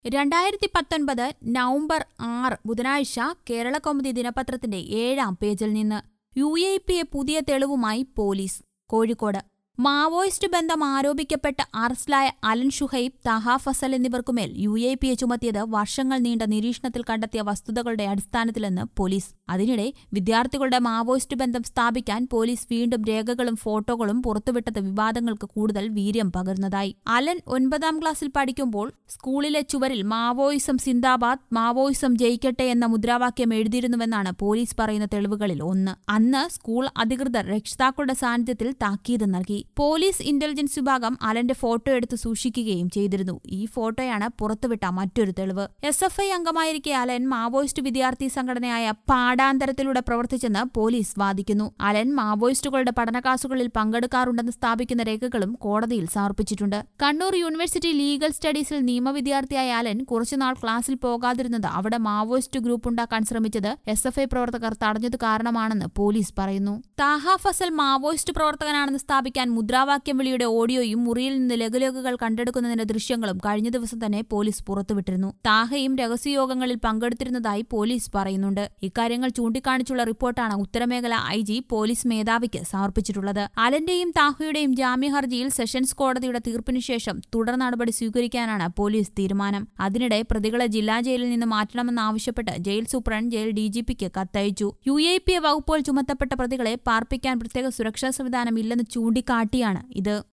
രണ്ടായിരത്തി പത്തൊൻപത് നവംബർ ആറ് ബുധനാഴ്ച കേരള കൗമുദി ദിനപത്രത്തിന്റെ ഏഴാം പേജിൽ നിന്ന് യു എ പിയെ പുതിയ തെളിവുമായി പോലീസ് കോഴിക്കോട് മാവോയിസ്റ്റ് ബന്ധം ആരോപിക്കപ്പെട്ട് അറസ്റ്റിലായ അലൻ ഷുഹൈബ് തഹ ഫസൽ എന്നിവർക്കുമേൽ യു എ പിയെ ചുമത്തിയത് വർഷങ്ങൾ നീണ്ട നിരീക്ഷണത്തിൽ കണ്ടെത്തിയ വസ്തുതകളുടെ അടിസ്ഥാനത്തിലെന്ന് പോലീസ് അതിനിടെ വിദ്യാർത്ഥികളുടെ മാവോയിസ്റ്റ് ബന്ധം സ്ഥാപിക്കാൻ പോലീസ് വീണ്ടും രേഖകളും ഫോട്ടോകളും പുറത്തുവിട്ടത് വിവാദങ്ങൾക്ക് കൂടുതൽ വീര്യം പകർന്നതായി അലൻ ഒൻപതാം ക്ലാസ്സിൽ പഠിക്കുമ്പോൾ സ്കൂളിലെ ചുവരിൽ മാവോയിസം സിന്ദാബാദ് മാവോയിസം ജയിക്കട്ടെ എന്ന മുദ്രാവാക്യം എഴുതിയിരുന്നുവെന്നാണ് പോലീസ് പറയുന്ന തെളിവുകളിൽ ഒന്ന് അന്ന് സ്കൂൾ അധികൃതർ രക്ഷിതാക്കളുടെ സാന്നിധ്യത്തിൽ താക്കീത് നൽകി പോലീസ് ഇന്റലിജൻസ് വിഭാഗം അലന്റെ ഫോട്ടോ എടുത്ത് സൂക്ഷിക്കുകയും ചെയ്തിരുന്നു ഈ ഫോട്ടോയാണ് പുറത്തുവിട്ട മറ്റൊരു തെളിവ് എസ് എഫ് ഐ അംഗമായിരിക്കെ അലൻ മാവോയിസ്റ്റ് വിദ്യാർത്ഥി സംഘടനയായ പാടാന്തരത്തിലൂടെ പ്രവർത്തിച്ചെന്ന് പോലീസ് വാദിക്കുന്നു അലൻ മാവോയിസ്റ്റുകളുടെ പഠന ക്ലാസുകളിൽ പങ്കെടുക്കാറുണ്ടെന്ന് സ്ഥാപിക്കുന്ന രേഖകളും കോടതിയിൽ സമർപ്പിച്ചിട്ടുണ്ട് കണ്ണൂർ യൂണിവേഴ്സിറ്റി ലീഗൽ സ്റ്റഡീസിൽ നിയമവിദ്യാർത്ഥിയായ അലൻ കുറച്ചുനാൾ ക്ലാസ്സിൽ പോകാതിരുന്നത് അവിടെ മാവോയിസ്റ്റ് ഗ്രൂപ്പ് ഉണ്ടാക്കാൻ ശ്രമിച്ചത് എസ് എഫ് ഐ പ്രവർത്തകർ തടഞ്ഞത് കാരണമാണെന്ന് പോലീസ് പറയുന്നു താഹ ഫസൽ മാവോയിസ്റ്റ് പ്രവർത്തകനാണെന്ന് സ്ഥാപിക്കാൻ മുദ്രാവാക്യം വിളിയുടെ ഓഡിയോയും മുറിയിൽ നിന്ന് ലഘുലഘുകൾ കണ്ടെടുക്കുന്നതിന്റെ ദൃശ്യങ്ങളും കഴിഞ്ഞ ദിവസം തന്നെ പോലീസ് പുറത്തുവിട്ടിരുന്നു താഹയും രഹസ്യയോഗങ്ങളിൽ പങ്കെടുത്തിരുന്നതായി പോലീസ് പറയുന്നുണ്ട് ഇക്കാര്യങ്ങൾ ചൂണ്ടിക്കാണിച്ചുള്ള റിപ്പോർട്ടാണ് ഉത്തരമേഖല ഐ ജി പോലീസ് മേധാവിക്ക് സമർപ്പിച്ചിട്ടുള്ളത് അലന്റെയും താഹയുടെയും ജാമ്യ ഹർജിയിൽ സെഷൻസ് കോടതിയുടെ തീർപ്പിനു ശേഷം തുടർ നടപടി സ്വീകരിക്കാനാണ് പോലീസ് തീരുമാനം അതിനിടെ പ്രതികളെ ജില്ലാ ജയിലിൽ നിന്ന് മാറ്റണമെന്നാവശ്യപ്പെട്ട് ജയിൽ സൂപ്രണ്ട് ജയിൽ ഡിജിപിക്ക് കത്തയച്ചു യു എ പി എ വകുപ്പുകൾ ചുമത്തപ്പെട്ട പ്രതികളെ പാർപ്പിക്കാൻ പ്രത്യേക സുരക്ഷാ സംവിധാനം ഇല്ലെന്ന് ചൂണ്ടിക്കാട്ടിയാണ് ഇത്